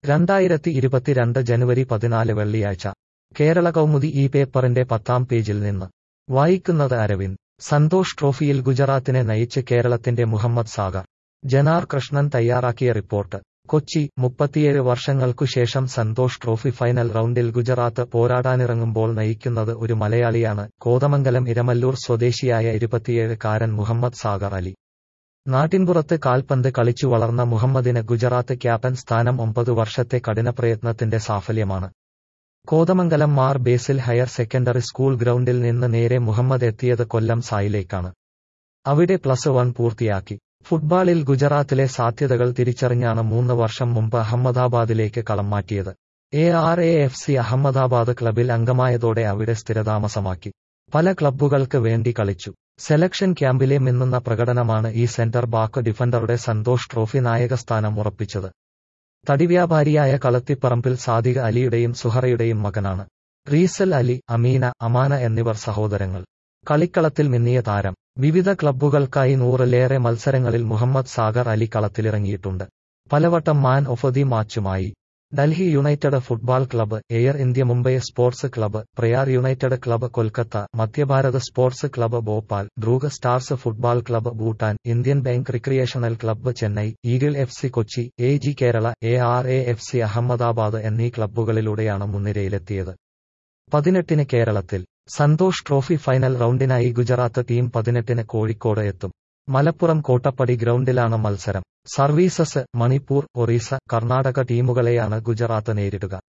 രണ്ടായിരത്തി ഇരുപത്തിരണ്ട് ജനുവരി പതിനാല് വെള്ളിയാഴ്ച കേരള കൗമുദി ഈ പേപ്പറിന്റെ പത്താം പേജിൽ നിന്ന് വായിക്കുന്നത് അരവിന്ദ് സന്തോഷ് ട്രോഫിയിൽ ഗുജറാത്തിനെ നയിച്ച് കേരളത്തിന്റെ മുഹമ്മദ് സാഗർ ജനാർ കൃഷ്ണൻ തയ്യാറാക്കിയ റിപ്പോർട്ട് കൊച്ചി മുപ്പത്തിയേഴ് വർഷങ്ങൾക്കുശേഷം സന്തോഷ് ട്രോഫി ഫൈനൽ റൗണ്ടിൽ ഗുജറാത്ത് പോരാടാനിറങ്ങുമ്പോൾ നയിക്കുന്നത് ഒരു മലയാളിയാണ് കോതമംഗലം ഇരമല്ലൂർ സ്വദേശിയായ ഇരുപത്തിയേഴുകാരൻ മുഹമ്മദ് സാഗർ അലി നാട്ടിൻപുറത്ത് കാൽപന്ത് കളിച്ചു വളർന്ന മുഹമ്മദിന് ഗുജറാത്ത് ക്യാപ്റ്റൻ സ്ഥാനം ഒമ്പത് വർഷത്തെ കഠിനപ്രയത്നത്തിന്റെ സാഫല്യമാണ് Kothamangalam Mar Basil higher secondary school ഗ്രൗണ്ടിൽ നിന്ന് നേരെ മുഹമ്മദ് എത്തിയത് കൊല്ലം സായിലേക്കാണ് അവിടെ പ്ലസ് വൺ പൂർത്തിയാക്കി ഫുട്ബോളിൽ ഗുജറാത്തിലെ സാധ്യതകൾ തിരിച്ചറിഞ്ഞാണ് മൂന്ന് വർഷം മുമ്പ് അഹമ്മദാബാദിലേക്ക് കളം മാറ്റിയത് A R A F C Ahmedabad ക്ലബിൽ അംഗമായതോടെ അവിടെ സ്ഥിരതാമസമാക്കി പല ക്ലബ്ബുകൾക്ക് വേണ്ടി കളിച്ചു സെലക്ഷൻ ക്യാമ്പിലെ മിന്നുന്ന പ്രകടനമാണ് ഈ സെന്റർ ബാക്ക് ഡിഫൻഡറുടെ സന്തോഷ് ട്രോഫി നായകസ്ഥാനം ഉറപ്പിച്ചത് തടിവ്യാപാരിയായ കളത്തിപ്പറമ്പിൽ സാദിഖ് അലിയുടെയും സുഹറയുടെയും മകനാണ് റീസൽ അലി അമീന അമാന എന്നിവർ സഹോദരങ്ങൾ കളിക്കളത്തിൽ മിന്നിയ താരം വിവിധ ക്ലബ്ബുകൾക്കായി നൂറിലേറെ മത്സരങ്ങളിൽ മുഹമ്മദ് സാഗർ അലി കളത്തിലിറങ്ങിയിട്ടുണ്ട് പലവട്ടം മാൻ ഓഫ് ദി മാച്ചുമായി Delhi united football club air India Mumbai sports club Prayag united club Kolkata Madhyabharat sports club Bhopal Dhruv stars football club Bhutan Indian bank recreational club Chennai eagle F C Kochi A G Kerala A R A F C Ahmedabad എന്നീ ക്ലബ്ബുകളിലൂടെയാണ് മുൻനിരയിലെത്തിയത് പതിനെട്ടിന് കേരളത്തിൽ Santosh trophy final റൗണ്ടിനായി Gujarat team പതിനെട്ടിന് കോഴിക്കോട് എത്തും മലപ്പുറം കോട്ടപ്പടി ഗ്രൗണ്ടിലാണ് മത്സരം സർവീസസ് മണിപ്പൂർ ഒറീസ കർണാടക ടീമുകളെയാണ് ഗുജറാത്ത് നേരിടുക